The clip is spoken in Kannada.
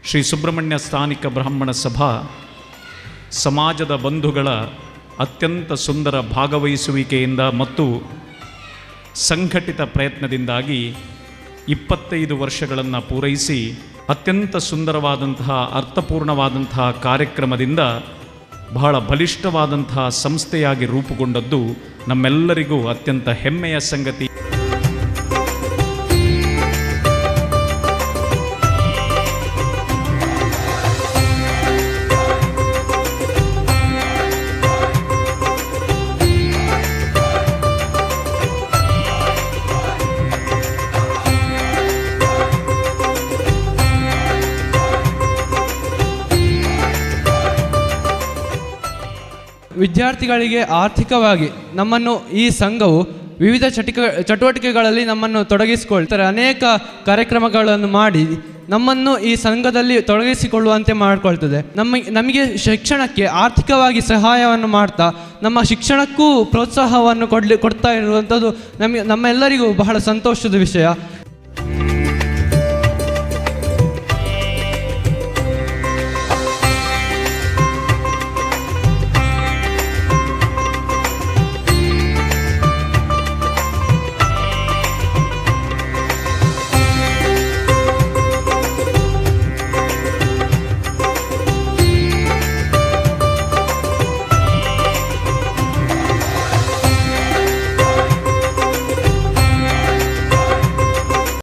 ಶ್ರೀ ಸುಬ್ರಹ್ಮಣ್ಯ ಸ್ಥಾನಿಕ ಬ್ರಾಹ್ಮಣ ಸಭಾ ಸಮಾಜದ ಬಂಧುಗಳ ಅತ್ಯಂತ ಸುಂದರ ಭಾಗವಹಿಸುವಿಕೆಯಿಂದ ಮತ್ತು ಸಂಘಟಿತ ಪ್ರಯತ್ನದಿಂದಾಗಿ ಇಪ್ಪತ್ತೈದು ವರ್ಷಗಳನ್ನು ಪೂರೈಸಿ ಅತ್ಯಂತ ಸುಂದರವಾದಂತಹ ಅರ್ಥಪೂರ್ಣವಾದಂತಹ ಕಾರ್ಯಕ್ರಮದಿಂದ ಬಹಳ ಬಲಿಷ್ಠವಾದಂತಹ ಸಂಸ್ಥೆಯಾಗಿ ರೂಪುಗೊಂಡದ್ದು ನಮ್ಮೆಲ್ಲರಿಗೂ ಅತ್ಯಂತ ಹೆಮ್ಮೆಯ ಸಂಗತಿ ವಿದ್ಯಾರ್ಥಿಗಳಿಗೆ ಆರ್ಥಿಕವಾಗಿ ನಮ್ಮನ್ನು ಈ ಸಂಘವು ವಿವಿಧ ಚಟಿಕ ಚಟುವಟಿಕೆಗಳಲ್ಲಿ ನಮ್ಮನ್ನು ತೊಡಗಿಸಿಕೊಳ್ತಾರೆ ಅನೇಕ ಕಾರ್ಯಕ್ರಮಗಳನ್ನು ಮಾಡಿ ನಮ್ಮನ್ನು ಈ ಸಂಘದಲ್ಲಿ ತೊಡಗಿಸಿಕೊಳ್ಳುವಂತೆ ಮಾಡಿಕೊಳ್ತದೆ ನಮ್ಮ ನಮಗೆ ಶಿಕ್ಷಣಕ್ಕೆ ಆರ್ಥಿಕವಾಗಿ ಸಹಾಯವನ್ನು ಮಾಡ್ತಾ ನಮ್ಮ ಶಿಕ್ಷಣಕ್ಕೂ ಪ್ರೋತ್ಸಾಹವನ್ನು ಕೊಡ್ಲಿ ಕೊಡ್ತಾ ಇರುವಂಥದ್ದು ನಮಗೆ ನಮ್ಮೆಲ್ಲರಿಗೂ ಬಹಳ ಸಂತೋಷದ ವಿಷಯ